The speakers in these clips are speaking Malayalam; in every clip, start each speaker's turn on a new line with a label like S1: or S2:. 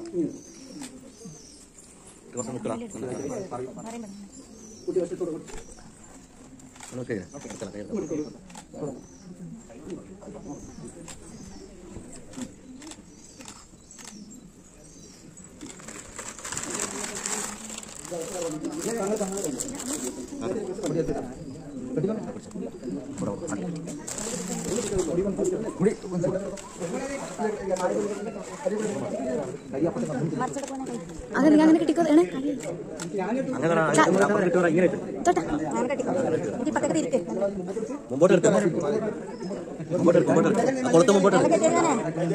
S1: കുറച്ച് നിൽക്കടാ ഓക്കെ
S2: അങ്ങനെ അങ്ങനെ കിട്ടിക്കോ ഏണേ
S1: അങ്ങനെ കിട്ടുവാ ഇങ്ങനെ ഇട്ട്.
S2: തൊട്ടാ അങ്ങനെ കെട്ടിക്കോ എനിക്ക് പക്കത്തിൽ ഇരിക്ക്
S1: മുമ്പോട്ട് എടുക്കാം മുമ്പോട്ട് എടുക്കാം മുമ്പോട്ട് എടുക്കാം ആ കൊളുത്ത് മുമ്പോട്ട് എടുക്കാം
S2: കെട്ടിയതാണേ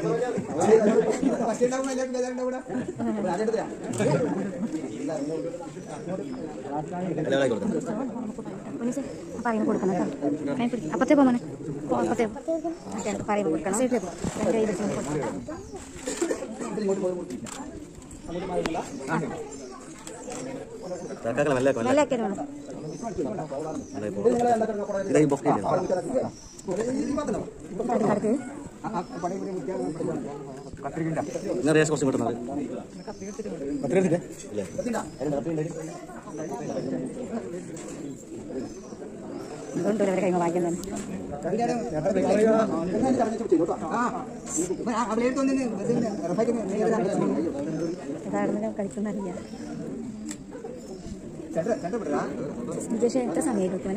S1: എല്ലാവരും കൊടുക്കാം
S2: ഉണ്ണീസേ, പറയുമ്പോ കൊടുക്കണം കേട്ടോ കൈ പിടി അപ്പത്തേ പോമനെ അപ്പത്തേ മറ്റേ പറയുമ്പോ കൊടുക്കണം സൈഡിൽ പോ രണ്ട് കൈ വെച്ച് കൊടുക്കണം
S1: തക്കാക്കളെ നല്ല കൊല്ല
S2: നല്ല ആക്കിയത് വേണം
S1: ഇതാ ഈ ബൊക്കെ ഇല്ലേ?
S2: അടുത്ത് അടുത്ത്
S1: ഇന്ന് റേസ് കുറച്ച് കിട്ടുന്നത് ഇല്ലേ
S2: അതുകൊണ്ട് അവരെ കൈമ വായിക്കാൻ തന്നെ ഇതാണെന്ന് കളിക്കുന്നറിയാം വിജേഷ് എത്ര സമയം കൊടുക്കുവാനെ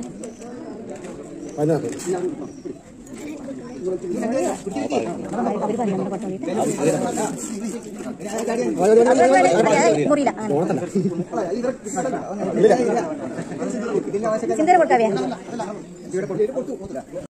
S2: അവര് പറഞ്ഞു കൊണ്ടുപോയിട്ട് മുറിയില്ല ചിന്തന കൊടുക്കാവേ